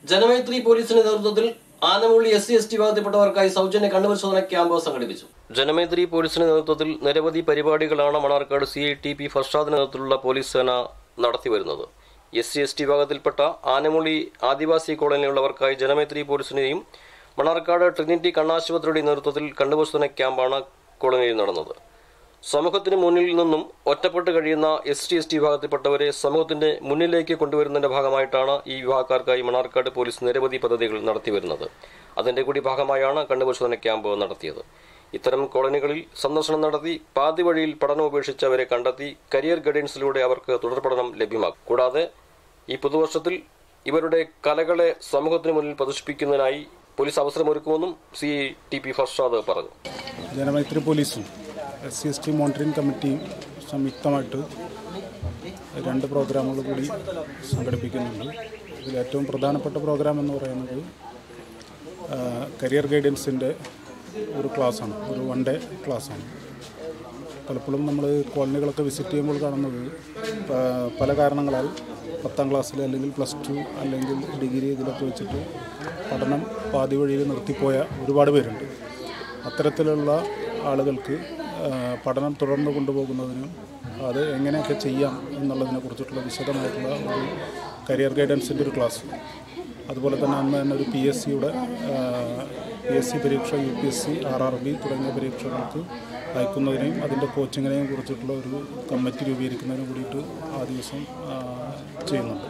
ജനമൈത്രി പോലീസിന്റെ നേതൃത്വത്തിൽ Anamooli S C S T വിഭാഗത്തിൽപ്പെട്ടവർക്കായി സൗജന്യ കണ്ണുപരിശോധന ക്യാമ്പ് സംഘടിപ്പിച്ചു ജനമൈത്രി പോലീസിന്റെ നേതൃത്വത്തിൽ നിരവധി പരിപാടികളാണ് Mannarkkad C I T P ഫർഷാദിന്റെ നേതൃത്വത്തിലുള്ള പോലീസ് സേന നടത്തി വരുന്നത് എസ് സി എസ് ടി വിഭാഗത്തിൽപ്പെട്ട ആനമുള്ളി ആദിവാസി കോളനിയിലുള്ളവർക്കായി ജനമൈത്രി പോലീസിന്റെയും മണാർക്കാട് ട്രിനിറ്റി കണ്ണാശുപത്രിയുടെ നേതൃത്വത്തിൽ കണ്ണുപരിശോധന ക്യാമ്പാണ് കോളനിയിൽ നടന്നത് സമൂഹത്തിന് മുന്നിൽ നിന്നും ഒറ്റപ്പെട്ട് കഴിയുന്ന എസ് ടി എസ് ടി വിഭാഗത്തിൽപ്പെട്ടവരെ സമൂഹത്തിന്റെ മുന്നിലേക്ക് കൊണ്ടുവരുന്നതിന്റെ ഭാഗമായിട്ടാണ് ഈ വിഭാഗക്കാർക്കായി മണാർക്കാട് പോലീസ് നിരവധി പദ്ധതികൾ നടത്തിവരുന്നത് അതിന്റെ കൂടി ഭാഗമായാണ് കണ്ണുപരിശോധന ക്യാമ്പ് നടത്തിയത് ഇത്തരം കോളനികളിൽ സന്ദർശനം നടത്തി പാതി വഴിയിൽ പഠനം ഉപേക്ഷിച്ചവരെ കണ്ടെത്തി കരിയർ ഗൈഡൻസിലൂടെ അവർക്ക് തുടർ പഠനം ലഭ്യമാക്കും കൂടാതെ ഈ പുതുവർഷത്തിൽ ഇവരുടെ കലകളെ സമൂഹത്തിന് മുന്നിൽ പ്രദർശിപ്പിക്കുന്നതിനായി പോലീസ് അവസരമൊരുക്കുമെന്നും സി ടി പി ഫർഷാദ് പറഞ്ഞു ജനമൈത്രി പോലീസും S C S T monitoring കമ്മിറ്റിയും സംയുക്തമായിട്ട് രണ്ട് പ്രോഗ്രാമുകൾ കൂടി സംഘടിപ്പിക്കുന്നുണ്ട് ഇതിൽ ഏറ്റവും പ്രധാനപ്പെട്ട പ്രോഗ്രാം എന്ന് പറയുന്നത് ആ, കരിയർ ഗൈഡൻസിൻ്റെ ഒരു ക്ലാസ്സാണ് ഒരു വൺ ഡേ ക്ലാസ്സാണ് പലപ്പോഴും നമ്മൾ കോളനികളൊക്കെ വിസിറ്റ് ചെയ്യുമ്പോൾ കാണുന്നത് പ- പല കാരണങ്ങളാൽ പത്താം ക്ലാസ്സിൽ അല്ലെങ്കിൽ പ്ലസ് ടു അല്ലെങ്കിൽ ഡിഗ്രി ഇതിലൊക്കെ വെച്ചിട്ട് പഠനം പാതി വഴിയിൽ നിർത്തിപ്പോയ ഒരുപാട് പേരുണ്ട് അത്തരത്തിലുള്ള ആളുകൾക്ക് ആ, പഠനം തുടർന്ന് കൊണ്ടുപോകുന്നതിനും അത് എങ്ങനെയൊക്കെ ചെയ്യാം എന്നുള്ളതിനെ കുറിച്ചിട്ടുള്ള വിശദമായിട്ടുള്ള ഒരു കരിയർ ഗൈഡൻസിൻ്റെ ഒരു ക്ലാസ് അതുപോലെ തന്നെ അന്ന് തന്നെ ഒരു പി എസ് സിയുടെ പി എസ് സി പരീക്ഷ U P S C R R B തുടങ്ങിയ പരീക്ഷകൾക്ക് അയക്കുന്നതിനെയും അതിൻ്റെ കോച്ചിങ്ങിനെയും കുറിച്ചിട്ടുള്ള ഒരു കമ്മിറ്റി രൂപീകരിക്കുന്നതിനും കൂടിയിട്ട് ആ ദിവസം ആ, ചെയ്യുന്നുണ്ട്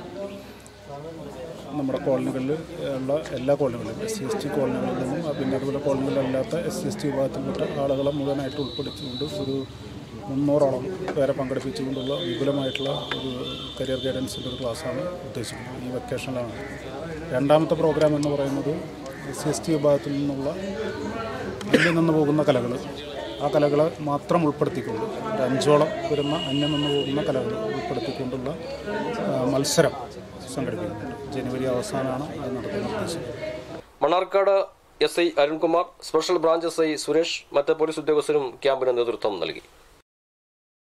നമ്മുടെ കോളനികളിൽ ഉള്ള എല്ലാ കോളനികളിലും എസ് സി എസ് ടി കോളനികളിൽ നിന്നും ആ, പിന്നെ അതുപോലെ കോളനികളിലല്ലാത്ത എസ് സി എസ് ടി വിഭാഗത്തിൽപ്പെട്ട ആളുകളെ മുഴുവനായിട്ട് ഉൾപ്പെടുത്തിക്കൊണ്ട് ഒരു മുന്നൂറോളം പേരെ പങ്കെടുപ്പിച്ചുകൊണ്ടുള്ള വിപുലമായിട്ടുള്ള ഒരു കരിയർ ഗൈഡൻസിൻ്റെ ഒരു ക്ലാസ്സാണ് ഉദ്ദേശിക്കുന്നത് ഈ വെക്കേഷനിലാണ് രണ്ടാമത്തെ പ്രോഗ്രാം എന്ന് പറയുന്നത് എസ് സി എസ് ടി വിഭാഗത്തിൽ നിന്നുള്ള അന്യം നിന്ന് പോകുന്ന കലകൾ ആ കലകളെ മാത്രം ഉൾപ്പെടുത്തിക്കൊണ്ട് ഒരു അഞ്ചോളം വരുന്ന അന്യം നിന്ന് പോകുന്ന കലകൾ ഉൾപ്പെടുത്തിക്കൊണ്ടുള്ള ആ, മത്സരം സംഘടിപ്പിക്കുന്നുണ്ട് ജനുവരി അവസാനമാണ് അത് നടത്താൻ ഉദ്ദേശിക്കുന്നത് Mannarkkad S I Arunkumar special branch S I Suresh മറ്റ് പോലീസ് ഉദ്യോഗസ്ഥരും ക്യാമ്പിന് നേതൃത്വം നൽകി